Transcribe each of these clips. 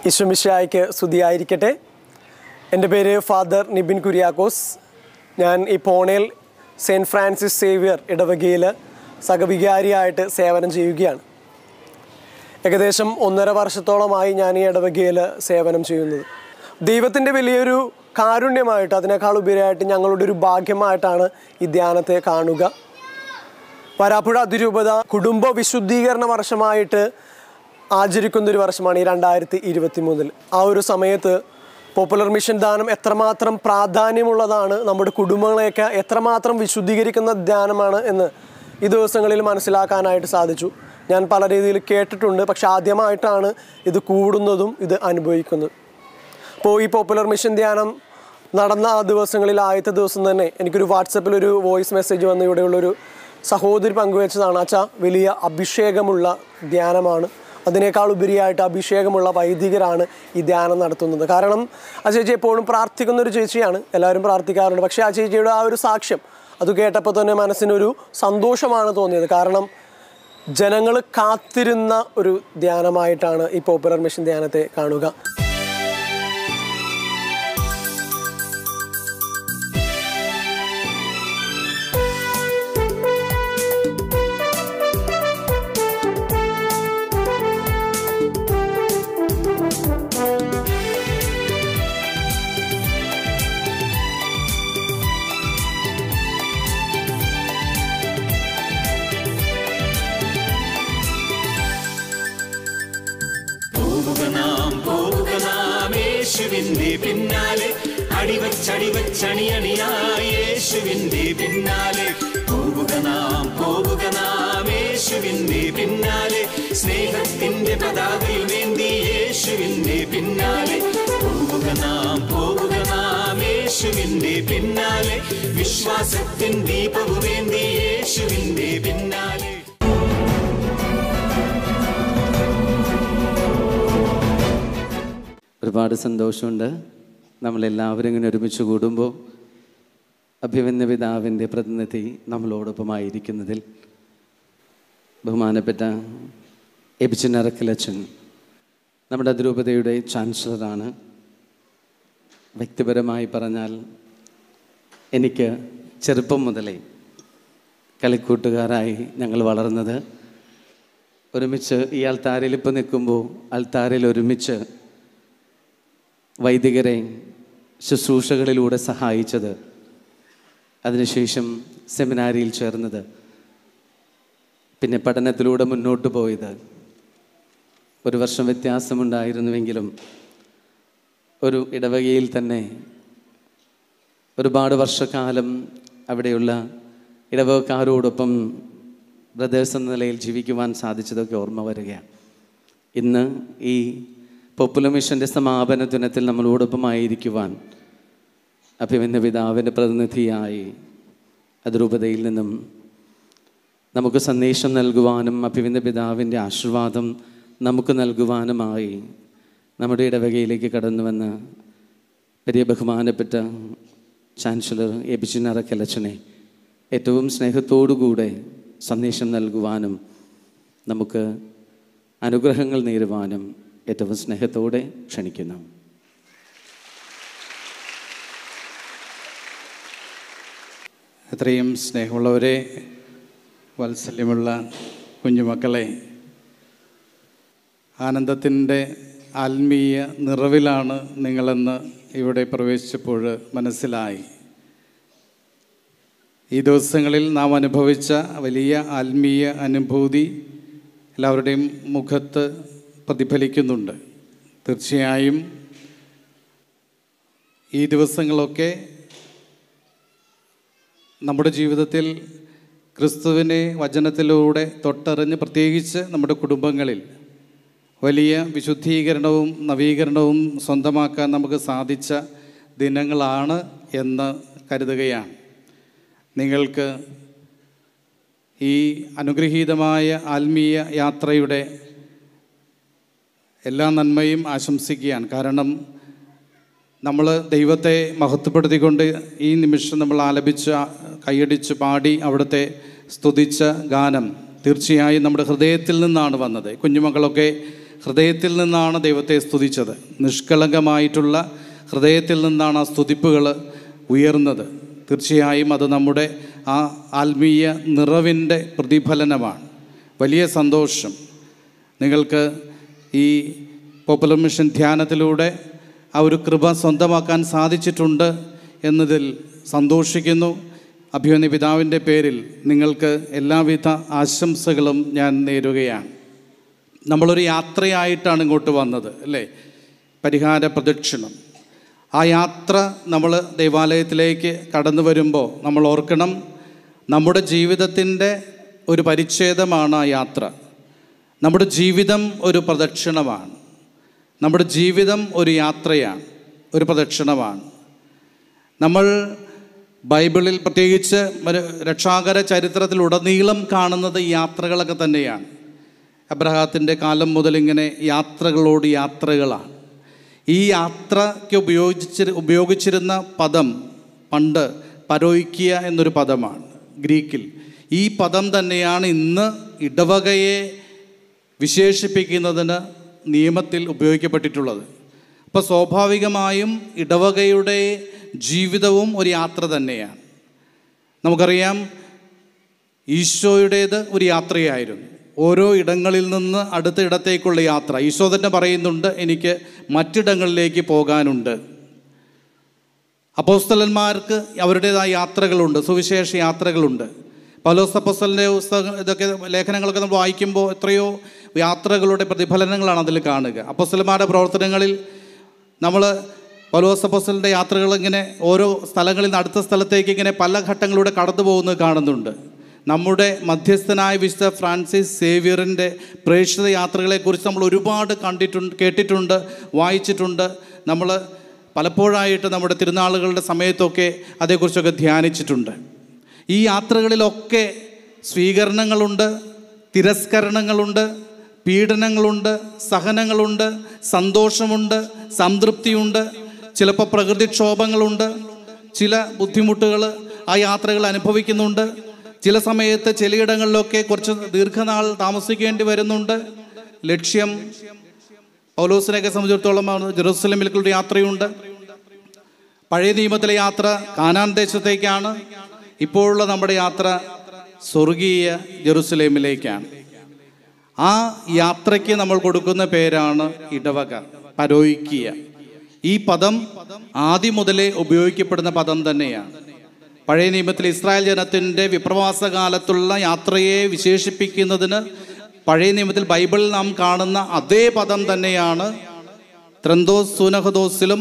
ഈശ്വമിഷായ്ക്ക് സ്തുതിയായിരിക്കട്ടെ എൻ്റെ പേര് ഫാദർ നിബിൻ കുര്യാക്കോസ് ഞാൻ ഈ പോണേൽ സെൻറ്റ് ഫ്രാൻസിസ് സേവിയർ ഇടവകയിൽ സഹവികാരിയായിട്ട് സേവനം ചെയ്യുകയാണ് ഏകദേശം ഒന്നര വർഷത്തോളമായി ഞാൻ ഈ ഇടവകയിൽ സേവനം ചെയ്യുന്നത് ദൈവത്തിൻ്റെ വലിയൊരു കാരുണ്യമായിട്ട് അതിനേക്കാൾ ഉപരിയായിട്ട് ഞങ്ങളുടെ ഒരു ഭാഗ്യമായിട്ടാണ് ഈ ധ്യാനത്തെ കാണുക വരാപ്പുഴ അതിരൂപത കുടുംബ വിശുദ്ധീകരണ വർഷമായിട്ട് ആചരിക്കുന്ന ഒരു വർഷമാണ് ഈ രണ്ടായിരത്തി ഇരുപത്തി മൂന്നിൽ ആ ഒരു സമയത്ത് പോപ്പുലർ മിഷൻ ദാനം എത്രമാത്രം പ്രാധാന്യമുള്ളതാണ് നമ്മുടെ കുടുംബങ്ങളെയൊക്കെ എത്രമാത്രം വിശുദ്ധീകരിക്കുന്ന ധ്യാനമാണ് എന്ന് ഈ ദിവസങ്ങളിൽ മനസ്സിലാക്കാനായിട്ട് സാധിച്ചു ഞാൻ പല രീതിയിൽ കേട്ടിട്ടുണ്ട് പക്ഷെ ആദ്യമായിട്ടാണ് ഇത് കൂടുന്നതും ഇത് അനുഭവിക്കുന്നതും അപ്പോൾ ഈ പോപ്പുലർ മിഷൻ ധ്യാനം നടന്ന ആ ദിവസങ്ങളിൽ ആദ്യത്തെ ദിവസം തന്നെ എനിക്കൊരു വാട്സപ്പിൽ ഒരു വോയിസ് മെസ്സേജ് വന്ന് ഇവിടെയുള്ളൊരു സഹോദരി പങ്കുവച്ചതാണ് അച്ഛാ വലിയ അഭിഷേകമുള്ള ധ്യാനമാണ് അതിനേക്കാൾ ഉപരിയായിട്ട് അഭിഷേകമുള്ള വൈദികരാണ് ഈ ധ്യാനം നടത്തുന്നത് കാരണം ആ ചേച്ചി എപ്പോഴും പ്രാർത്ഥിക്കുന്ന ഒരു ചേച്ചിയാണ് എല്ലാവരും പ്രാർത്ഥിക്കാറുണ്ട് പക്ഷേ ആ ചേച്ചിയുടെ ആ ഒരു സാക്ഷ്യം അത് കേട്ടപ്പോൾ തന്നെ മനസ്സിനൊരു സന്തോഷമാണ് തോന്നിയത് കാരണം ജനങ്ങൾ കാത്തിരുന്ന ഒരു ധ്യാനമായിട്ടാണ് ഈ പോപ്പുലർ മിഷൻ ധ്യാനത്തെ കാണുക പോവുക നാം പോവുക നാം യേശുവിന്റെ പിന്നാലെ അടിവച്ചടിവച്ചണിയണിയായി യേശുവിന്റെ പിന്നാലെ പോവുക നാം പോവുക നാം യേശുവിന്റെ പിന്നാലെ സ്നേഹത്തിന്റെ പതാകയുമേന്തി യേശുവിന്റെ പിന്നാലെ പോവുക നാം പോവുക നാം യേശുവിന്റെ പിന്നാലെ വിശ്വാസത്തിൻ ദീപവുമേന്തി യേശുവിന്റെ പിന്നാലെ ഒരുപാട് സന്തോഷമുണ്ട് നമ്മളെല്ലാവരും ഇങ്ങനെ ഒരുമിച്ച് കൂടുമ്പോൾ അഭിമന്യ പിതാവിൻ്റെ പ്രതിനിധി നമ്മളോടൊപ്പമായിരിക്കുന്നതിൽ ബഹുമാനപ്പെട്ട എബിച്ചിൻ അറക്കലച്ചൻ നമ്മുടെ അതിരൂപതയുടെ ചാൻസലറാണ് വ്യക്തിപരമായി പറഞ്ഞാൽ എനിക്ക് ചെറുപ്പം മുതലേ കളിക്കൂട്ടുകാരായി ഞങ്ങൾ വളർന്നത് ഒരുമിച്ച് ഈ അൾത്താരയിൽ ഇപ്പോൾ നിൽക്കുമ്പോൾ അൾത്താരയിൽ ഒരുമിച്ച് വൈദികരെ ശുശ്രൂഷകളിലൂടെ സഹായിച്ചത് അതിനുശേഷം സെമിനാരിയിൽ ചേർന്നത് പിന്നെ പഠനത്തിലൂടെ മുന്നോട്ട് പോയത് ഒരു വർഷം വ്യത്യാസമുണ്ടായിരുന്നുവെങ്കിലും ഒരു ഇടവകയിൽ തന്നെ ഒരുപാട് വർഷക്കാലം അവിടെയുള്ള ഇടവകക്കാരോടൊപ്പം ബ്രദേഴ്സ് എന്ന നിലയിൽ ജീവിക്കുവാൻ സാധിച്ചതൊക്കെ ഓർമ്മ വരികയാണ് ഇന്ന് ഈ പോപ്പുലർ മിഷൻ്റെ സമാപന ദിനത്തിൽ നമ്മളോടൊപ്പമായിരിക്കുവാൻ അഭിമന്യ പിതാവിൻ്റെ പ്രതിനിധിയായി അതിരൂപതയിൽ നിന്നും നമുക്ക് സന്ദേശം നൽകുവാനും അഭിമന്യ പിതാവിൻ്റെ ആശീർവാദം നമുക്ക് നൽകുവാനുമായി നമ്മുടെ ഇടവകയിലേക്ക് കടന്നു വന്ന വലിയ ബഹുമാനപ്പെട്ട ചാൻസലർ എ ബി ചിന്നറക്കലച്ചനെ ഏറ്റവും സ്നേഹത്തോടുകൂടെ സന്ദേശം നൽകുവാനും നമുക്ക് അനുഗ്രഹങ്ങൾ നേരുവാനും ഏറ്റവും സ്നേഹത്തോടെ ക്ഷണിക്കുന്നു എത്രയും സ്നേഹമുള്ളവരെ വാത്സല്യമുള്ള കുഞ്ഞുമക്കളെ ആനന്ദത്തിൻ്റെ ആത്മീയ നിറവിലാണ് നിങ്ങളെന്ന് ഇവിടെ പ്രവേശിച്ചപ്പോൾ മനസ്സിലായി ഈ ദിവസങ്ങളിൽ നാം അനുഭവിച്ച വലിയ ആത്മീയ അനുഭൂതി എല്ലാവരുടെയും മുഖത്ത് പ്രതിഫലിക്കുന്നുണ്ട് തീർച്ചയായും ഈ ദിവസങ്ങളൊക്കെ നമ്മുടെ ജീവിതത്തിൽ ക്രിസ്തുവിനെ വചനത്തിലൂടെ തൊട്ടറിഞ്ഞ് പ്രത്യേകിച്ച് നമ്മുടെ കുടുംബങ്ങളിൽ വലിയ വിശുദ്ധീകരണവും നവീകരണവും സ്വന്തമാക്കാൻ നമുക്ക് സാധിച്ച ദിനങ്ങളാണ് എന്ന് കരുതുകയാണ് നിങ്ങൾക്ക് ഈ അനുഗ്രഹീതമായ ആത്മീയ യാത്രയുടെ എല്ലാ നന്മയും ആശംസിക്കുകയാണ് കാരണം നമ്മൾ ദൈവത്തെ മഹത്വപ്പെടുത്തിക്കൊണ്ട് ഈ നിമിഷം നമ്മൾ ആലപിച്ച കൈയടിച്ച് പാടി അവിടുത്തെ സ്തുതിച്ച ഗാനം തീർച്ചയായും നമ്മുടെ ഹൃദയത്തിൽ നിന്നാണ് വന്നത് കുഞ്ഞുമക്കളൊക്കെ ഹൃദയത്തിൽ നിന്നാണ് ദൈവത്തെ സ്തുതിച്ചത് നിഷ്കളങ്കമായിട്ടുള്ള ഹൃദയത്തിൽ നിന്നാണ് ആ സ്തുതിപ്പുകൾ ഉയർന്നത് തീർച്ചയായും അത് നമ്മുടെ ആ ആത്മീയ നിറവിൻ്റെ പ്രതിഫലനമാണ് വലിയ സന്തോഷം നിങ്ങൾക്ക് ഈ പോപ്പുലർ മിഷൻ ധ്യാനത്തിലൂടെ ആ ഒരു കൃപ സ്വന്തമാക്കാൻ സാധിച്ചിട്ടുണ്ട് എന്നതിൽ സന്തോഷിക്കുന്നു അഭിമന്യ പിതാവിൻ്റെ പേരിൽ നിങ്ങൾക്ക് എല്ലാവിധ ആശംസകളും ഞാൻ നേരുകയാണ് നമ്മളൊരു യാത്രയായിട്ടാണ് ഇങ്ങോട്ട് വന്നത് അല്ലേ പരിഹാര പ്രദക്ഷിണം ആ യാത്ര നമ്മൾ ദൈവാലയത്തിലേക്ക് കടന്നു വരുമ്പോൾ നമ്മൾ ഓർക്കണം നമ്മുടെ ജീവിതത്തിൻ്റെ ഒരു പരിച്ഛേദമാണ് ആ യാത്ര നമ്മുടെ ജീവിതം ഒരു പ്രദക്ഷിണമാണ് നമ്മുടെ ജീവിതം ഒരു യാത്രയാണ് ഒരു പ്രദക്ഷിണമാണ് നമ്മൾ ബൈബിളിൽ പ്രത്യേകിച്ച് ഒരു രക്ഷാകര ചരിത്രത്തിലുടനീളം കാണുന്നത് ഈ യാത്രകളൊക്കെ തന്നെയാണ് അബ്രഹാത്തിൻ്റെ കാലം മുതൽ ഇങ്ങനെ യാത്രകളോട് യാത്രകളാണ് ഈ യാത്രയ്ക്ക് ഉപയോഗിച്ചി ഉപയോഗിച്ചിരുന്ന പദം പണ്ട് പരോയിക്കിയ എന്നൊരു പദമാണ് ഗ്രീക്കിൽ ഈ പദം തന്നെയാണ് ഇന്ന് ഇടവകയെ വിശേഷിപ്പിക്കുന്നതിന് നിയമത്തിൽ ഉപയോഗിക്കപ്പെട്ടിട്ടുള്ളത് അപ്പോൾ സ്വാഭാവികമായും ഇടവകയുടെ ജീവിതവും ഒരു യാത്ര തന്നെയാണ് നമുക്കറിയാം ഈശോയുടേത് ഒരു യാത്രയായിരുന്നു ഓരോ ഇടങ്ങളിൽ നിന്ന് അടുത്ത ഇടത്തേക്കുള്ള യാത്ര ഈശോ തന്നെ പറയുന്നുണ്ട് എനിക്ക് മറ്റിടങ്ങളിലേക്ക് പോകാനുണ്ട് അപ്പോസ്തലന്മാർക്ക് അവരുടേതായ യാത്രകളുണ്ട് സുവിശേഷ യാത്രകളുണ്ട് പൗലോസ് അപ്പോസ്തലിൻ്റെ പുസ്തകം ഇതൊക്കെ ലേഖനങ്ങളൊക്കെ നമ്മൾ വായിക്കുമ്പോൾ എത്രയോ യാത്രകളുടെ പ്രതിഫലനങ്ങളാണ് അതിൽ കാണുക അപ്പോസ്തലന്മാരുടെ പ്രവർത്തനങ്ങളിൽ നമ്മൾ പൗലോസ് അപ്പോസ്തലിൻ്റെ യാത്രകൾ ഇങ്ങനെ ഓരോ സ്ഥലങ്ങളിൽ നിന്ന് അടുത്ത സ്ഥലത്തേക്ക് ഇങ്ങനെ പല ഘട്ടങ്ങളിലൂടെ കടന്നു പോകുന്നത് കാണുന്നുണ്ട് നമ്മുടെ മധ്യസ്ഥനായ വിശുദ്ധ ഫ്രാൻസിസ് സേവിയറിൻ്റെ പ്രേക്ഷിത യാത്രകളെക്കുറിച്ച് നമ്മൾ ഒരുപാട് കണ്ടിട്ടുണ്ട് കേട്ടിട്ടുണ്ട് വായിച്ചിട്ടുണ്ട് നമ്മൾ പലപ്പോഴായിട്ട് നമ്മുടെ തിരുനാളുകളുടെ സമയത്തൊക്കെ അതേക്കുറിച്ചൊക്കെ ധ്യാനിച്ചിട്ടുണ്ട് ഈ യാത്രകളിലൊക്കെ സ്വീകരണങ്ങളുണ്ട് തിരസ്കരണങ്ങളുണ്ട് പീഡനങ്ങളുണ്ട് സഹനങ്ങളുണ്ട് സന്തോഷമുണ്ട് സംതൃപ്തിയുണ്ട് ചിലപ്പോൾ പ്രകൃതിക്ഷോഭങ്ങളുണ്ട് ചില ബുദ്ധിമുട്ടുകൾ ആ യാത്രകൾ അനുഭവിക്കുന്നുണ്ട് ചില സമയത്ത് ചിലയിടങ്ങളിലൊക്കെ കുറച്ച് ദീർഘനാൾ താമസിക്കേണ്ടി വരുന്നുണ്ട് ലക്ഷ്യം പൗലോസിനെയൊക്കെ സംബന്ധിച്ചിടത്തോളം ആണ് ജെറൂസലമിലേക്കുള്ള യാത്രയുണ്ട് പഴയ നിയമത്തിലെ യാത്ര കാനാൻ ദേശത്തേക്കാണ് ഇപ്പോഴുള്ള നമ്മുടെ യാത്ര സ്വർഗീയ ജെറുസലേമിലേക്കാണ് ആ യാത്രയ്ക്ക് നമ്മൾ കൊടുക്കുന്ന പേരാണ് ഇടവക പരോയിക്കിയ ഈ പദം ആദ്യം മുതലേ ഉപയോഗിക്കപ്പെടുന്ന പദം തന്നെയാണ് പഴയ നിയമത്തിൽ ഇസ്രായേൽ ജനത്തിൻ്റെ വിപ്രവാസ കാലത്തുള്ള യാത്രയെ വിശേഷിപ്പിക്കുന്നതിന് പഴയ നിയമത്തിൽ ബൈബിളിൽ നാം കാണുന്ന അതേ പദം തന്നെയാണ് ത്രന്തോസ് സൂനഹദോസിലും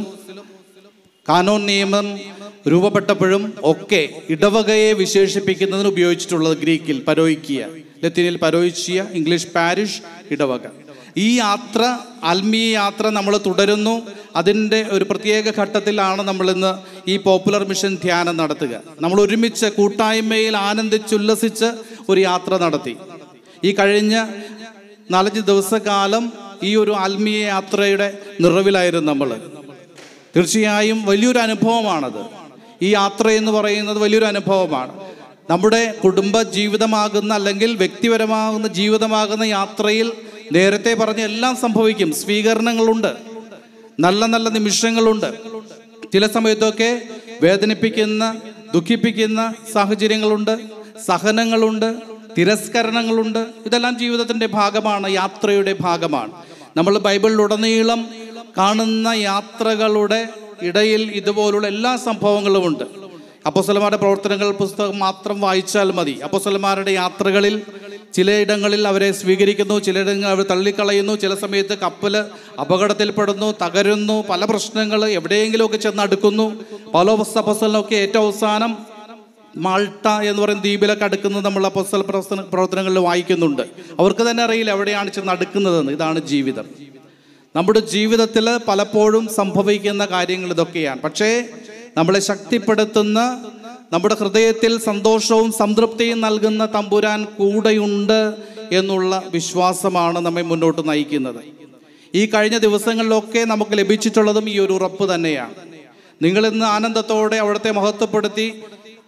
കാനോൻ നിയമം രൂപപ്പെട്ടപ്പോഴും ഒക്കെ ഇടവകയെ വിശേഷിപ്പിക്കുന്നതിന് ഉപയോഗിച്ചിട്ടുള്ളത് ഗ്രീക്കിൽ പരോയിക്കിയ ലത്തീനിൽ പരോയിച്ചിയ ഇംഗ്ലീഷ് പാരിഷ് ഇടവക ഈ യാത്ര ആത്മീയ യാത്ര നമ്മൾ തുടരുന്നു അതിൻ്റെ ഒരു പ്രത്യേക ഘട്ടത്തിലാണ് നമ്മളിന്ന് ഈ പോപ്പുലർ മിഷൻ ധ്യാനം നടത്തുക നമ്മൾ ഒരുമിച്ച് കൂട്ടായ്മയിൽ ആനന്ദിച്ചുല്ലസിച്ച് ഒരു യാത്ര നടത്തി ഈ കഴിഞ്ഞ നാലഞ്ച് ദിവസക്കാലം ഈ ഒരു ആത്മീയ യാത്രയുടെ നിറവിലായിരുന്നു നമ്മൾ തീർച്ചയായും വലിയൊരു അനുഭവമാണത് ഈ യാത്ര എന്ന് പറയുന്നത് വലിയൊരു അനുഭവമാണ് നമ്മുടെ കുടുംബ ജീവിതമാകുന്ന അല്ലെങ്കിൽ വ്യക്തിപരമാകുന്ന ജീവിതമാകുന്ന യാത്രയിൽ നേരത്തെ പറഞ്ഞ എല്ലാം സംഭവിക്കും സ്വീകരണങ്ങളുണ്ട് നല്ല നല്ല നിമിഷങ്ങളുണ്ട് ചില സമയത്തൊക്കെ വേദനിപ്പിക്കുന്ന ദുഃഖിപ്പിക്കുന്ന സാഹചര്യങ്ങളുണ്ട് സഹനങ്ങളുണ്ട് തിരസ്കരണങ്ങളുണ്ട് ഇതെല്ലാം ജീവിതത്തിൻ്റെ ഭാഗമാണ് യാത്രയുടെ ഭാഗമാണ് നമ്മൾ ബൈബിളിലുടനീളം കാണുന്ന യാത്രകളുടെ ഇടയിൽ ഇതുപോലുള്ള എല്ലാ സംഭവങ്ങളുമുണ്ട് അപ്പോസ്വലന്മാരുടെ പ്രവർത്തനങ്ങൾ പുസ്തകം മാത്രം വായിച്ചാൽ മതി അപ്പോസ്വലന്മാരുടെ യാത്രകളിൽ ചിലയിടങ്ങളിൽ അവരെ സ്വീകരിക്കുന്നു ചിലയിടങ്ങളിൽ അവർ തള്ളിക്കളയുന്നു ചില സമയത്ത് കപ്പൽ അപകടത്തിൽപ്പെടുന്നു തകരുന്നു പല പ്രശ്നങ്ങൾ എവിടെയെങ്കിലുമൊക്കെ ചെന്ന് അടുക്കുന്നു പലോപസ് അപ്പോസ്വലിനൊക്കെ ഏറ്റവും അവസാനം മാൾട്ട എന്ന് പറയുന്ന ദ്വീപിലൊക്കെ അടുക്കുന്നത് നമ്മൾ അപ്പോസ്തല പ്രവർത്തന പ്രവർത്തനങ്ങളിൽ വായിക്കുന്നുണ്ട് അവർക്ക് തന്നെ അറിയില്ല എവിടെയാണ് ചെന്ന് അടുക്കുന്നതെന്ന് ഇതാണ് ജീവിതം നമ്മുടെ ജീവിതത്തിൽ പലപ്പോഴും സംഭവിക്കുന്ന കാര്യങ്ങൾ ഇതൊക്കെയാണ് പക്ഷേ നമ്മളെ ശക്തിപ്പെടുത്തുന്ന നമ്മുടെ ഹൃദയത്തിൽ സന്തോഷവും സംതൃപ്തിയും നൽകുന്ന തമ്പുരാൻ കൂടെയുണ്ട് എന്നുള്ള വിശ്വാസമാണ് നമ്മെ മുന്നോട്ട് നയിക്കുന്നത് ഈ കഴിഞ്ഞ ദിവസങ്ങളിലൊക്കെ നമുക്ക് ലഭിച്ചിട്ടുള്ളതും ഈ ഒരു ഉറപ്പ് തന്നെയാണ് നിങ്ങൾ ഇന്ന് ആനന്ദത്തോടെ അവിടുത്തെ മഹത്വപ്പെടുത്തി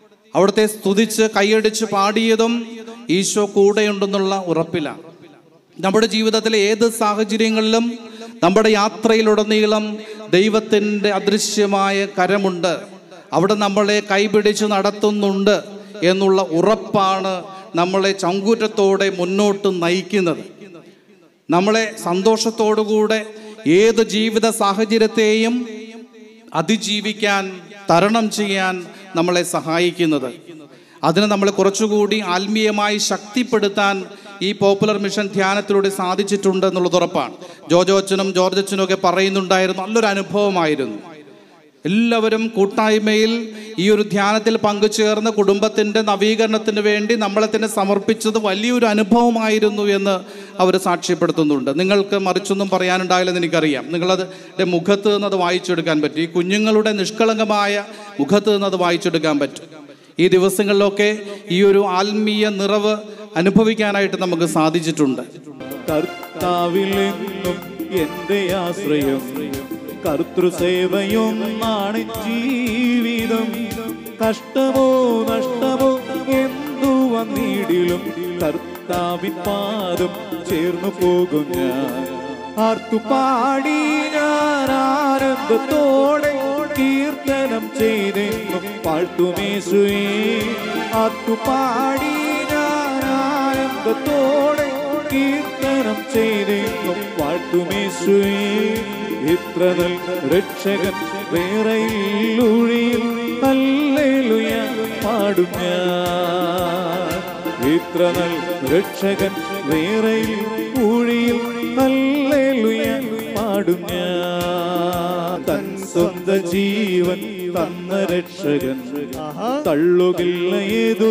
അവിടുത്തെ സ്തുതിച്ച് കൈയടിച്ച് പാടിയതും ഈശോ കൂടെയുണ്ടെന്നുള്ള ഉറപ്പിലാണ് നമ്മുടെ ജീവിതത്തിലെ ഏത് സാഹചര്യങ്ങളിലും നമ്മുടെ യാത്രയിലുടനീളം ദൈവത്തിൻ്റെ അദൃശ്യമായ കരമുണ്ട് അവിടെ നമ്മളെ കൈപിടിച്ച് നടത്തുന്നുണ്ട് എന്നുള്ള ഉറപ്പാണ് നമ്മളെ ചങ്കൂറ്റത്തോടെ മുന്നോട്ട് നയിക്കുന്നത് നമ്മളെ സന്തോഷത്തോടുകൂടെ ഏത് ജീവിത സാഹചര്യത്തെയും അതിജീവിക്കാൻ തരണം ചെയ്യാൻ നമ്മളെ സഹായിക്കുന്നത് അതിന് നമ്മളെ കുറച്ചുകൂടി ആത്മീയമായി ശക്തിപ്പെടുത്താൻ ഈ പോപ്പുലർ മിഷൻ ധ്യാനത്തിലൂടെ സാധിച്ചിട്ടുണ്ട് എന്നുള്ളത് ഉറപ്പാണ് ജോജോ അച്ഛനും ജോർജ് അച്ഛനും ഒക്കെ പറയുന്നുണ്ടായിരുന്നു നല്ലൊരു അനുഭവമായിരുന്നു എല്ലാവരും കൂട്ടായ്മയിൽ ഈ ഒരു ധ്യാനത്തിൽ പങ്കുചേർന്ന് കുടുംബത്തിൻ്റെ നവീകരണത്തിന് വേണ്ടി നമ്മളെ തന്നെ സമർപ്പിച്ചത് വലിയൊരു അനുഭവമായിരുന്നു എന്ന് അവർ സാക്ഷ്യപ്പെടുത്തുന്നുണ്ട് നിങ്ങൾക്ക് മറിച്ചൊന്നും പറയാനുണ്ടാകില്ലെന്ന് എനിക്കറിയാം നിങ്ങളതിൻ്റെ മുഖത്ത് നിന്നത് വായിച്ചെടുക്കാൻ പറ്റും ഈ കുഞ്ഞുങ്ങളുടെ നിഷ്കളങ്കമായ മുഖത്ത് നിന്നത് വായിച്ചെടുക്കാൻ പറ്റും ഈ ദിവസങ്ങളിലൊക്കെ ഈ ഒരു ആത്മീയ നിറവ് അനുഭവിക്കാനായിട്ട് നമുക്ക് സാധിച്ചിട്ടുണ്ട് കർത്താവിലെന്നും എന്റെ ആശ്രയം കർത്തൃസേവയൊന്നാണ് ജീവിതം കഷ്ടമോ നഷ്ടമോ എന്തു വന്നിടിലും കർത്താവിൻ പാദം ചേർന്നു പോകും ഞാൻ ആർത്തുപാടി ഞാൻ ആനന്ദത്തോടെ കീർത്തനം ചെയ്തെന്നും പാഴ്ത്തുമേശുവേ ആർത്തുപാടി ഞാൻ ആനന്ദത്തോടെ കീർത്തനം ചെയ്തെന്നും വാഴ്ത്തുമേശുവേ ഇത്ര നൽ രക്ഷകൻ വേറെയിലൂഴിയിൽ ഹല്ലേലൂയ പാടും ഞാൻ ഇത്ര നൽ രക്ഷകൻ വേറെയിൽ ഊഴിയിൽ ഹല്ലേലൂയ പാടും ഞാൻ തൻ സ്വന്ത ജീവൻ തന്ന രക്ഷകൻ തള്ളുകില്ല ഏതു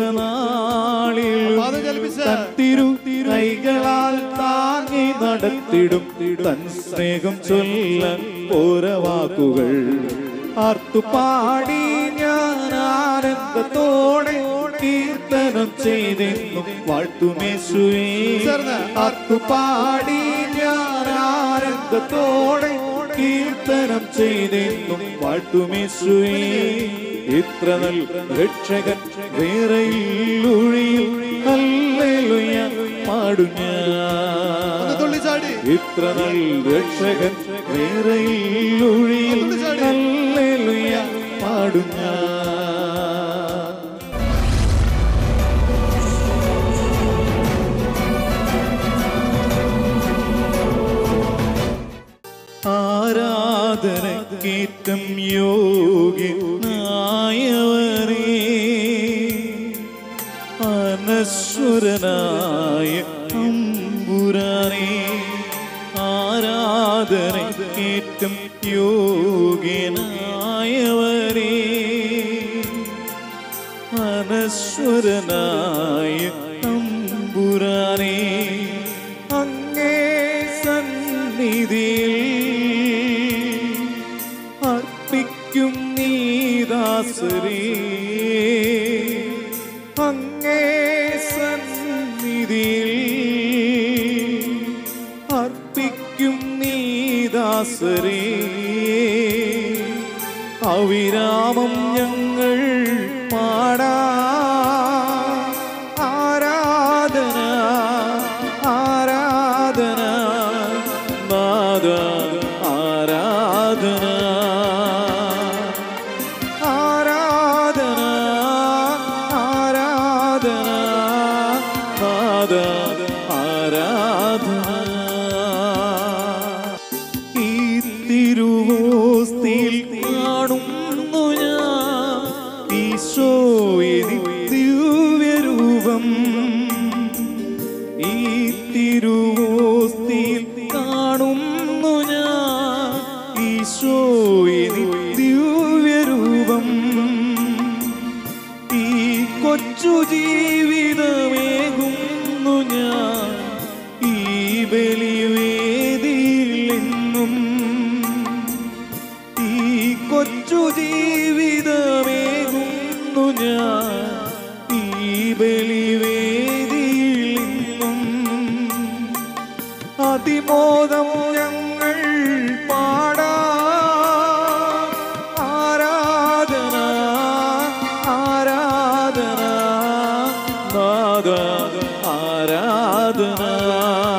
ദുഃഖനാളിലും തൻ തിരു കൈകളാൽ താങ്ങി നടത്തിടും തൻ സ്നേഹം ചൊല്ല ഓരവാക്കുകൾ ആർത്തുപാടി ഞാൻ ആനന്ദത്തോടെ കീർത്തനം ചെയ്തെന്നും വാഴ്ത്തുമേശുവേ ആർത്തുപാടി ഞാൻ ആനന്ദത്തോടെ കീർത്തനം ചെയ്തെന്നും വാഴ്ത്തുമേശുവേ ഇത്ര നൽ രക്ഷകൻ വേറെയിലൂഴിയിൽ ഹല്ലേലൂയ പാടും ഞാൻ ഇത്ര നൽ രക്ഷകൻ വേറെയിലൂഴിയിൽ ഹല്ലേലൂയ പാടും ഞാൻ ആരാധനക്കേറ്റം യോഗ്യനായവരേ അനശ്വരനായ അമ്പുരാനേ ആരാധനക്കേറ്റം യോഗ്യനായവരേ അനശ്വരനായ അമ്പുരാനേ അങ്ങേ സന്നിധിയിൽ അർപ്പിക്കും നീദാസരേ അങ്ങേ സന്നിധിയിൽ അർപ്പിക്കും നീദാസരേ അവിരാമം ഞങ്ങൾ പാടാ ആരാധന ആരാധന നാദ ആരാധന ആരാധന ആരാധന നാദ ആരാധന ഈ തിരുവോസ്തിയിൽ കാണുന്നു ഞാൻ ഈശോയെ ദിവ്യരൂപം ഈ തിരുവോസ്തിയിൽ കാണുന്നു ഞാൻ ഈശോയെ ദിവ്യരൂപം ഈ കൊച്ചു ജീവിതമേകുന്നു ഞാൻ ഈ ബലിവേദിയിൽ നിന്നും ഈ കൊച്ചു ജീവിതമേകുന്നു ഞാൻ ഈ ബലിവേദിയിൽ നിന്നും അതിമോദം ഞങ്ങൾ പാടാ ആരാധന ആരാധന നാദ ആരാധന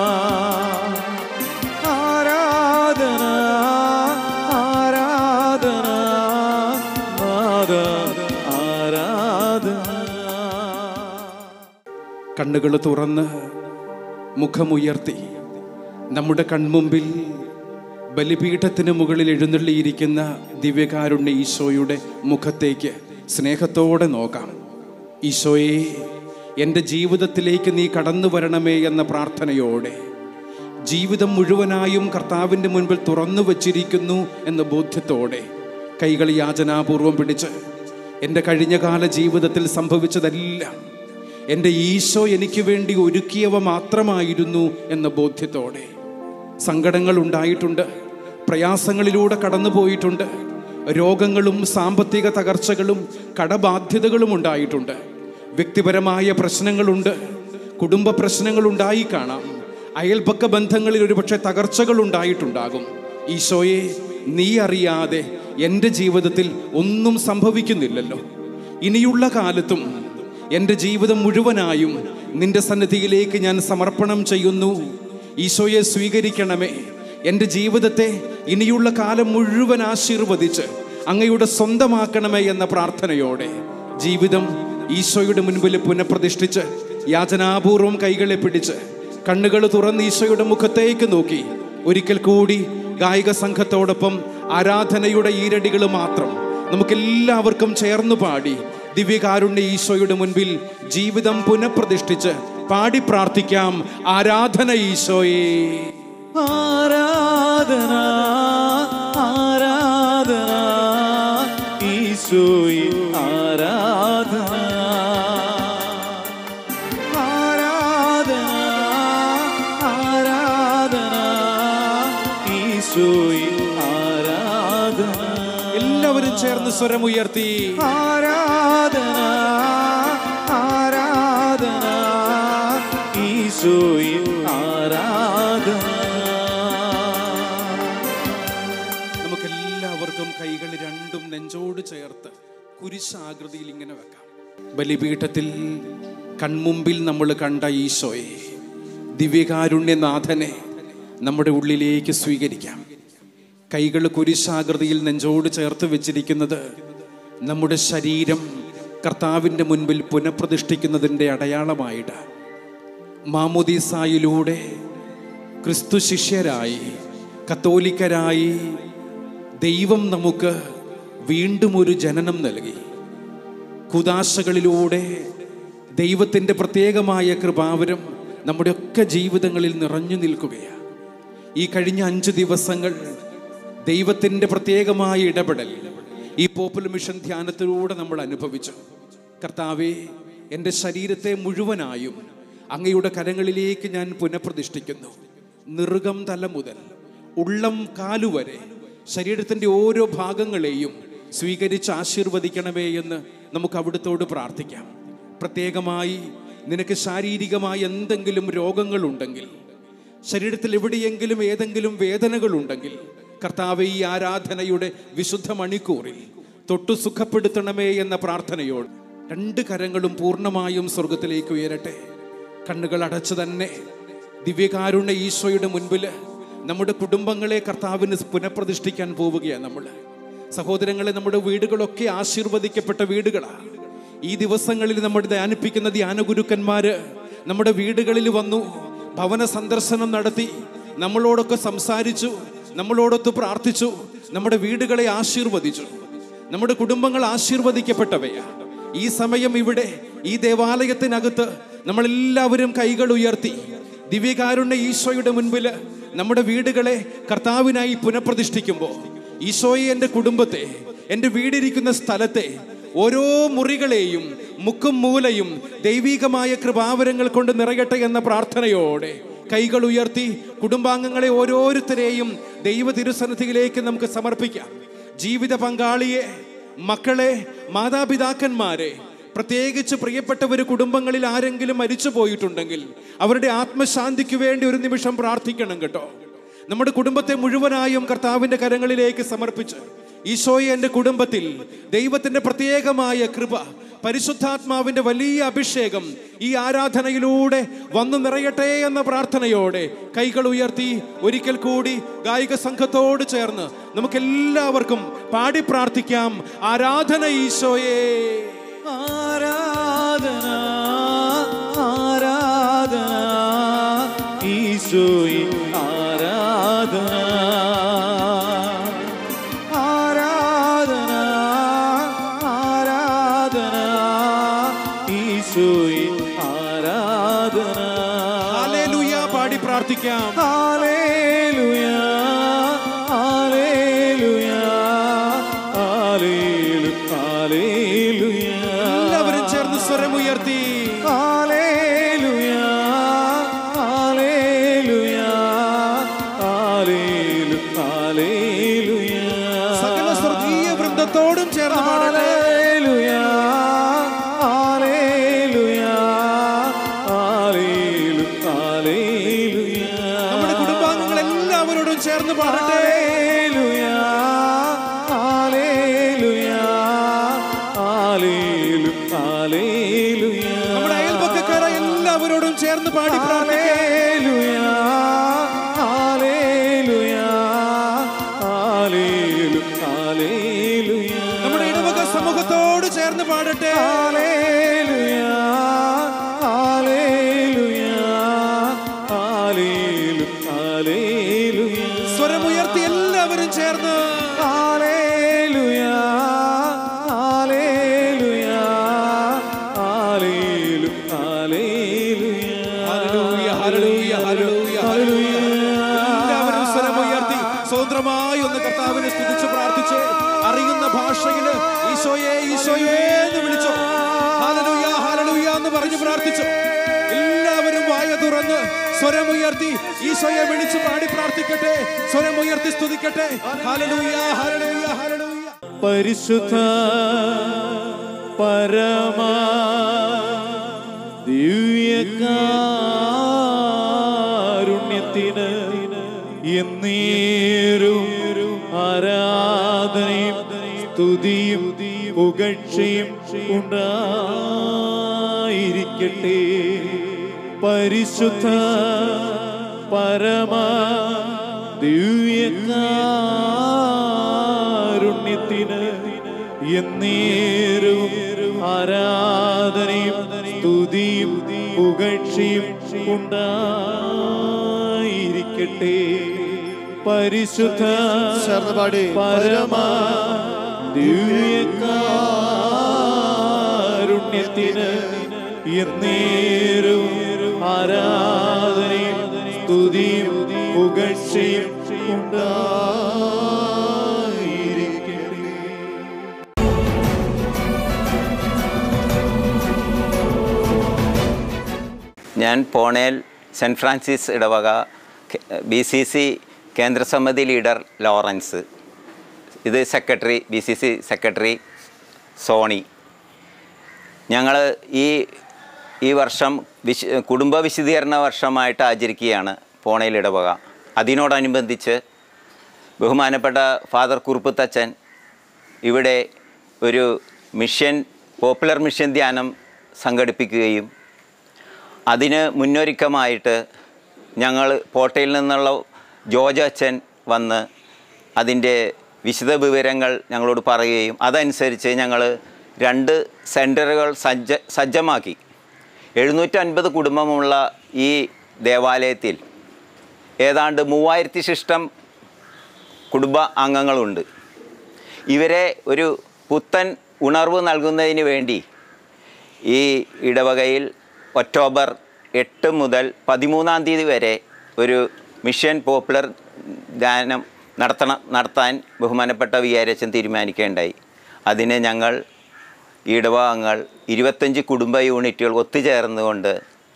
കണ്ണുകൾ തുറന്ന് മുഖമുയർത്തി നമ്മുടെ കൺമുമ്പിൽ ബലിപീഠത്തിന് മുകളിൽ എഴുന്നള്ളിയിരിക്കുന്ന ദിവ്യകാരുണ്യ ഈശോയുടെ മുഖത്തേക്ക് സ്നേഹത്തോടെ നോക്കാം ഈശോയെ എൻ്റെ ജീവിതത്തിലേക്ക് നീ കടന്നു വരണമേ എന്ന പ്രാർത്ഥനയോടെ ജീവിതം മുഴുവനായും കർത്താവിൻ്റെ മുൻപിൽ തുറന്നു വച്ചിരിക്കുന്നു എന്ന ബോധ്യത്തോടെ കൈകൾ യാചനാപൂർവം പിടിച്ച് എൻ്റെ കഴിഞ്ഞകാല ജീവിതത്തിൽ സംഭവിച്ചതെല്ലാം എൻ്റെ ഈശോ എനിക്ക് വേണ്ടി ഒരുക്കിയവ മാത്രമായിരുന്നു എന്ന ബോധ്യത്തോടെ സങ്കടങ്ങൾ ഉണ്ടായിട്ടുണ്ട് പ്രയാസങ്ങളിലൂടെ കടന്നു പോയിട്ടുണ്ട് രോഗങ്ങളും സാമ്പത്തിക തകർച്ചകളും കടബാധ്യതകളും ഉണ്ടായിട്ടുണ്ട് വ്യക്തിപരമായ പ്രശ്നങ്ങളുണ്ട് കുടുംബ പ്രശ്നങ്ങൾ ഉണ്ടായി കാണാം അയൽപക്ക ബന്ധങ്ങളിൽ ഒരുപക്ഷെ തകർച്ചകൾ ഉണ്ടായിട്ടുണ്ടാകും ഈശോയെ നീ അറിയാതെ എൻ്റെ ജീവിതത്തിൽ ഒന്നും സംഭവിക്കുന്നില്ലല്ലോ ഇനിയുള്ള കാലത്തും എൻ്റെ ജീവിതം മുഴുവനായും നിന്റെ സന്നിധിയിലേക്ക് ഞാൻ സമർപ്പണം ചെയ്യുന്നു ഈശോയെ സ്വീകരിക്കണമേ എൻ്റെ ജീവിതത്തെ ഇനിയുള്ള കാലം മുഴുവൻ ആശീർവദിച്ച് അങ്ങയുടെ സ്വന്തമാക്കണമേ എന്ന പ്രാർത്ഥനയോടെ ജീവിതം ഈശോയുടെ മുൻപിൽ പുനഃപ്രതിഷ്ഠിച്ച് യാചനാപൂർവം കൈകളെ പിടിച്ച് കണ്ണുകൾ തുറന്ന് ഈശോയുടെ മുഖത്തേക്ക് നോക്കി ഒരിക്കൽ കൂടി ഗായിക സംഘത്തോടൊപ്പം ആരാധനയുടെ ഈരടികൾ മാത്രം നമുക്കെല്ലാവർക്കും ചേർന്ന് പാടി ദിവ്യകാരുണ്യ ഈശോയുടെ മുൻപിൽ ജീവിതം പുനഃപ്രതിഷ്ഠിച്ച് പാടി പ്രാർത്ഥിക്കാം ആരാധന ഈശോയെ ആരാധന ആരാധന ഈശോയിൽ ആരാധന ആരാധന ആരാധന ഈശോയിൽ ആരാധന എല്ലാവരും ചേർന്ന് സ്വരമുയർത്തി ആരാധന ആരാധന ഈശോയിൽ ആരാധന നമുക്കെല്ലാവർക്കും കൈകൾ രണ്ടും നെഞ്ചോട് ചേർത്ത് കുരിശാകൃതിയിൽ ഇങ്ങനെ വെക്കാം ബലിപീഠത്തിൽ കൺമുമ്പിൽ നമ്മൾ കണ്ട ഈശോയെ ദിവ്യകാരുണ്യനാഥനെ നമ്മുടെ ഉള്ളിലേക്ക് സ്വീകരിക്കാം കൈകൾ കുരിശാകൃതിയിൽ നെഞ്ചോട് ചേർത്ത് വെച്ചിരിക്കുന്നത് നമ്മുടെ ശരീരം കർത്താവിൻ്റെ മുൻപിൽ പുനഃപ്രതിഷ്ഠിക്കുന്നതിൻ്റെ അടയാളമായിട്ട് മാമുദീസായിലൂടെ ക്രിസ്തു ശിഷ്യരായി കത്തോലിക്കരായി ദൈവം നമുക്ക് വീണ്ടും ഒരു ജനനം നൽകി കുദാശകളിലൂടെ ദൈവത്തിൻ്റെ പ്രത്യേകമായ കൃപാവരം നമ്മുടെയൊക്കെ ജീവിതങ്ങളിൽ നിറഞ്ഞു നിൽക്കുകയാണ് ഈ കഴിഞ്ഞ അഞ്ച് ദിവസങ്ങൾ ദൈവത്തിൻ്റെ പ്രത്യേകമായ ഇടപെടൽ ഈ പോപ്പുലർ മിഷൻ ധ്യാനത്തിലൂടെ നമ്മൾ അനുഭവിച്ചു കർത്താവെ എൻ്റെ ശരീരത്തെ മുഴുവനായും അങ്ങയുടെ കരങ്ങളിലേക്ക് ഞാൻ പുനഃപ്രതിഷ്ഠിക്കുന്നു നിറുകം തല മുതൽ ഉള്ളം കാലുവരെ ശരീരത്തിൻ്റെ ഓരോ ഭാഗങ്ങളെയും സ്വീകരിച്ച് ആശീർവദിക്കണമേ എന്ന് നമുക്ക് അവിടുത്തോട് പ്രാർത്ഥിക്കാം പ്രത്യേകമായി നിനക്ക് ശാരീരികമായ എന്തെങ്കിലും രോഗങ്ങളുണ്ടെങ്കിൽ ശരീരത്തിൽ എവിടെയെങ്കിലും ഏതെങ്കിലും വേദനകളുണ്ടെങ്കിൽ കർത്താവ് ഈ ആരാധനയുടെ വിശുദ്ധ മണിക്കൂറിൽ തൊട്ടു സുഖപ്പെടുത്തണമേ എന്ന പ്രാർത്ഥനയോട് രണ്ട് കരങ്ങളും പൂർണ്ണമായും സ്വർഗത്തിലേക്ക് ഉയരട്ടെ കണ്ണുകൾ അടച്ചു തന്നെ ദിവ്യകാരുണ്യ ഈശോയുടെ മുൻപിൽ നമ്മുടെ കുടുംബങ്ങളെ കർത്താവിന് പുനഃപ്രതിഷ്ഠിക്കാൻ പോവുകയാണ് നമ്മൾ സഹോദരങ്ങളെ നമ്മുടെ വീടുകളൊക്കെ ആശീർവദിക്കപ്പെട്ട വീടുകളാണ് ഈ ദിവസങ്ങളിൽ നമ്മൾ ധ്യാനിപ്പിക്കുന്ന ധ്യാനഗുരുക്കന്മാര് നമ്മുടെ വീടുകളിൽ വന്നു ഭവന സന്ദർശനം നടത്തി നമ്മളോടൊക്കെ സംസാരിച്ചു നമ്മളോടൊത്ത് പ്രാർത്ഥിച്ചു നമ്മുടെ വീടുകളെ ആശീർവദിച്ചു നമ്മുടെ കുടുംബങ്ങൾ ആശീർവദിക്കപ്പെട്ടവയാ ഈ സമയം ഇവിടെ ഈ ദേവാലയത്തിനകത്ത് നമ്മളെല്ലാവരും കൈകൾ ഉയർത്തി ദിവ്യകാരുണ്യ ഈശോയുടെ മുൻപിൽ നമ്മുടെ വീടുകളെ കർത്താവിനായി പുനഃപ്രതിഷ്ഠിക്കുമ്പോൾ ഈശോയെ എൻ്റെ കുടുംബത്തെ എൻ്റെ വീടിരിക്കുന്ന സ്ഥലത്തെ ഓരോ മുറികളെയും മുക്കും മൂലയും ദൈവികമായ കൃപാവരങ്ങൾ കൊണ്ട് നിറയട്ടെ എന്ന പ്രാർത്ഥനയോടെ കൈകൾ ഉയർത്തി കുടുംബാംഗങ്ങളെ ഓരോരുത്തരെയും ദൈവ തിരുസന്നിധിയിലേക്ക് നമുക്ക് സമർപ്പിക്കാം ജീവിത പങ്കാളിയെ മക്കളെ മാതാപിതാക്കന്മാരെ പ്രത്യേകിച്ച് പ്രിയപ്പെട്ടവർ കുടുംബങ്ങളിൽ ആരെങ്കിലും മരിച്ചു പോയിട്ടുണ്ടെങ്കിൽ അവരുടെ ആത്മശാന്തിക്ക് വേണ്ടി ഒരു നിമിഷം പ്രാർത്ഥിക്കണം കേട്ടോ നമ്മുടെ കുടുംബത്തെ മുഴുവനായും കർത്താവിന്റെ കരങ്ങളിലേക്ക് സമർപ്പിച്ച് ഈശോയെ എൻ്റെ കുടുംബത്തിൽ ദൈവത്തിന്റെ പ്രത്യേകമായ കൃപ പരിശുദ്ധാത്മാവിന്റെ വലിയ അഭിഷേകം ഈ ആരാധനയിലൂടെ വന്നു നിറയട്ടെ എന്ന പ്രാർത്ഥനയോടെ കൈകൾ ഉയർത്തി ഒരിക്കൽ കൂടി ഗായിക സംഘത്തോട് ചേർന്ന് നമുക്കെല്ലാവർക്കും പാടി പ്രാർത്ഥിക്കാം ആരാധന ഈശോയെ ആരാധന ആരാധന യേശുവേ ആരാധന ഹല്ലേലൂയ പാടി പ്രാർത്ഥിക്കാം ഹല്ലേലൂയ ഹല്ലേലൂയ ഹല്ലേലൂ ഹല്ലേലൂയ എല്ലാവരും ചേർന്ന് സ്വരമുയർത്തി ഹല്ലേലൂയ ഹല്ലേലൂയ ഹല്ലേലൂ ഹല്ലേലൂയ സകല സ്വർഗീയ വൃന്ദത്തോടും ചേർന്ന് പാടട്ടെ ഹല്ലേലൂയ ഹല്ലേലൂയ ഹല്ലേലൂ ഹല്ലേലൂയ നമ്മുടെ കുടുംബാംഗങ്ങൾ എല്ലാവരോടും ചേർന്ന് പാടട്ടെ ഹല്ലേലൂയ ഹല്ലേലൂയ ഹല്ലേലൂ ഹല്ലേലൂയ നമ്മുടെ അയൽപക്കക്കാരെ എല്ലാവരോടും ചേർന്ന് പാടി പ്രാർത്ഥിക്കാം ഹല്ലേലൂയ ഹല്ലേലൂയ ഹല്ലേലൂയ നമ്മുടെ ഇടവക സമൂഹത്തോട് ചേർന്ന് പാടട്ടെ ഹല്ലേലൂയ ഹല്ലേലൂയ ഹല്ലേലൂയ ഹല്ലേലൂയ സ്വരമുയർത്തി എല്ലാവരും ചേർന്ന് ഹല്ലേലൂയ ഹല്ലേലൂയ ഹല്ലേലൂയ ഹല്ലേലൂയ ഹല്ലേലൂയ, ഹല്ലേലൂയ, ഹല്ലേലൂയ, ഹല്ലേലൂയ. എല്ലാവരും സ്വരമുയർത്തി സ്വതന്ത്രമായി ഒന്ന് കർത്താവിനെ സ്തുതിച്ച് പ്രാർത്ഥിച്ച് അറിയുന്ന ഭാഷയില് ഈശോയെ ഈശോയെ എന്ന് വിളിച്ചു ഹല്ലേലൂയ ഹല്ലേലൂയ എന്ന് പറഞ്ഞു പ്രാർത്ഥിച്ചു എല്ലാവരും വായ തുറന്ന് സ്വരമുയർത്തി ഈശോയെ വിളിച്ച് പാടി പ്രാർത്ഥിക്കട്ടെ സ്വരമുയർത്തി സ്തുതിക്കട്ടെ ഹല്ലേലൂയ ഹല്ലേലൂയ ഹല്ലേലൂയ പരിശുദ്ധ പരമ ദിവ്യകാരുണ്യത്തിന് എന്നേരും ആരാധനയും സ്തുതിയും പുകഴ്ചയും ഉണ്ടായിരിക്കട്ടെ പരിശുദ്ധ പരമ ദിവ്യകാരുണ്യത്തിന് എന്നേരും ആരാധനയും സ്തുതിയും പുകഴ്ചയും ഉണ്ടായിരിക്കട്ടെ പരിശുദ്ധ പരമ ദിവ്യകാരുണ്യത്തിന് എന്നേരും ആരാധനയും സ്തുതിയും പുകഴ്ചയും ഉണ്ടായിരിക്കട്ടെ ഞാൻ പോണേൽ സെൻറ്റ് ഫ്രാൻസിസ് ഇടവക ബി സി സി കേന്ദ്രസമിതി ലീഡർ ലോറൻസ് ഇത് secretary B C C secretary Sony ഞങ്ങൾ ഈ ഈ വർഷം വിശ് കുടുംബ വിശദീകരണ വർഷമായിട്ട് ആചരിക്കുകയാണ് പോണേൽ ഇടവക അതിനോടനുബന്ധിച്ച് ബഹുമാനപ്പെട്ട ഫാദർ കുറുപ്പത്തച്ഛൻ ഇവിടെ ഒരു മിഷൻ പോപ്പുലർ മിഷൻ ധ്യാനം സംഘടിപ്പിക്കുകയും അതിന് മുന്നൊരുക്കമായിട്ട് ഞങ്ങൾ പോട്ടയിൽ നിന്നുള്ള ജോജ് അച്ഛൻ വന്ന് അതിൻ്റെ വിശദ വിവരങ്ങൾ ഞങ്ങളോട് പറയുകയും അതനുസരിച്ച് ഞങ്ങൾ രണ്ട് സെൻറ്ററുകൾ സജ്ജ സജ്ജമാക്കി എഴുന്നൂറ്റൻപത് കുടുംബമുള്ള ഈ ദേവാലയത്തിൽ ഏതാണ്ട് മൂവായിരത്തി ശിഷ്ടം കുടുംബ അംഗങ്ങളുണ്ട് ഇവരെ ഒരു പുത്തൻ ഉണർവ് നൽകുന്നതിന് വേണ്ടി ഈ ഇടവകയിൽ ഒക്ടോബർ എട്ട് മുതൽ പതിമൂന്നാം തീയതി വരെ ഒരു മിഷൻ പോപ്പുലർ ദാനം നടത്തണം നടത്താൻ ബഹുമാനപ്പെട്ട വികാരച്ചൻ തീരുമാനിക്കുകയുണ്ടായി അതിന് ഞങ്ങൾ ഈ ഇടവകങ്ങൾ ഇരുപത്തഞ്ച് കുടുംബ യൂണിറ്റുകൾ ഒത്തുചേർന്നുകൊണ്ട്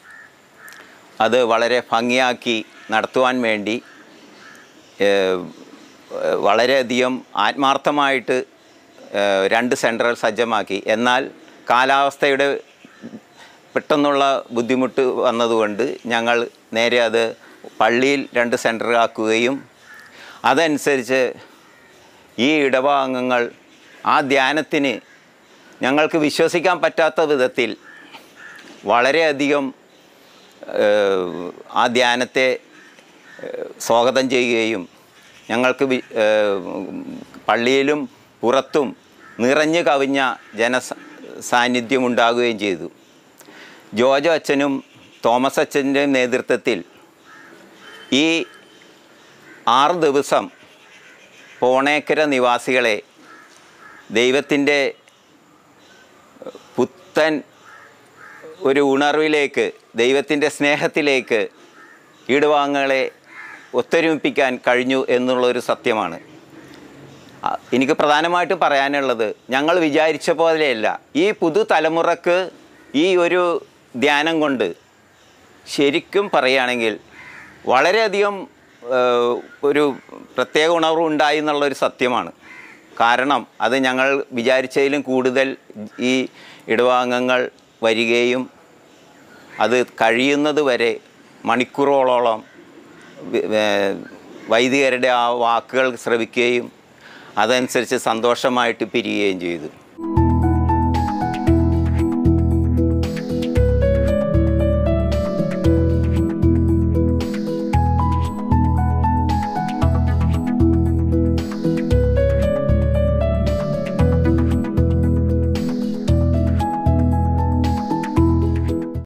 അത് വളരെ ഭംഗിയാക്കി നടത്തുവാൻ വേണ്ടി ഏഹ്, വളരെയധികം ആത്മാർത്ഥമായിട്ട് ഏഹ്, രണ്ട് സെൻറ്ററുകൾ സജ്ജമാക്കി എന്നാൽ കാലാവസ്ഥയുടെ പെട്ടെന്നുള്ള ബുദ്ധിമുട്ട് വന്നതുകൊണ്ട് ഞങ്ങൾ നേരെ അത് പള്ളിയിൽ രണ്ട് സെൻറ്ററാക്കുകയും അതനുസരിച്ച് ഈ ഇടവാംഗങ്ങൾ ആ ധ്യാനത്തിന് ഞങ്ങൾക്ക് വിശ്വസിക്കാൻ പറ്റാത്ത വിധത്തിൽ വളരെയധികം ഏഹ്, ആ ധ്യാനത്തെ ഏഹ്, സ്വാഗതം ചെയ്യുകയും ഞങ്ങൾക്ക് വി- ഏഹ്, പള്ളിയിലും പുറത്തും നിറഞ്ഞു കവിഞ്ഞ ജന സാന്നിധ്യം ഉണ്ടാകുകയും ചെയ്തു ജോജോ അച്ഛനും തോമസ് അച്ഛൻ്റെയും നേതൃത്വത്തിൽ ഈ ആറ് ദിവസം പോണേക്കര നിവാസികളെ ദൈവത്തിൻ്റെ പുത്തൻ ഒരു ഉണർവിലേക്ക് ദൈവത്തിൻ്റെ സ്നേഹത്തിലേക്ക് ഈടുവാങ്ങളെ ഒത്തൊരുമിപ്പിക്കാൻ കഴിഞ്ഞു എന്നുള്ളൊരു സത്യമാണ് ആ, എനിക്ക് പ്രധാനമായിട്ടും പറയാനുള്ളത് ഞങ്ങൾ വിചാരിച്ച പോലെയല്ല ഈ പുതുതലമുറക്ക് ഈ ഒരു ധ്യാനം കൊണ്ട് ശരിക്കും പറയുകയാണെങ്കിൽ വളരെയധികം ഏഹ്, ഒരു പ്രത്യേക ഉണർവ് ഉണ്ടായി എന്നുള്ളൊരു സത്യമാണ് കാരണം അത് ഞങ്ങൾ വിചാരിച്ചതിലും കൂടുതൽ ഈ ഇടവാംഗങ്ങൾ വരികയും അത് കഴിയുന്നത് വരെ മണിക്കൂറുകളോളം വി- ഏഹ് വൈദികരുടെ ആ വാക്കുകൾ ശ്രവിക്കുകയും അതനുസരിച്ച് സന്തോഷമായിട്ട് പിരിയുകയും ചെയ്തു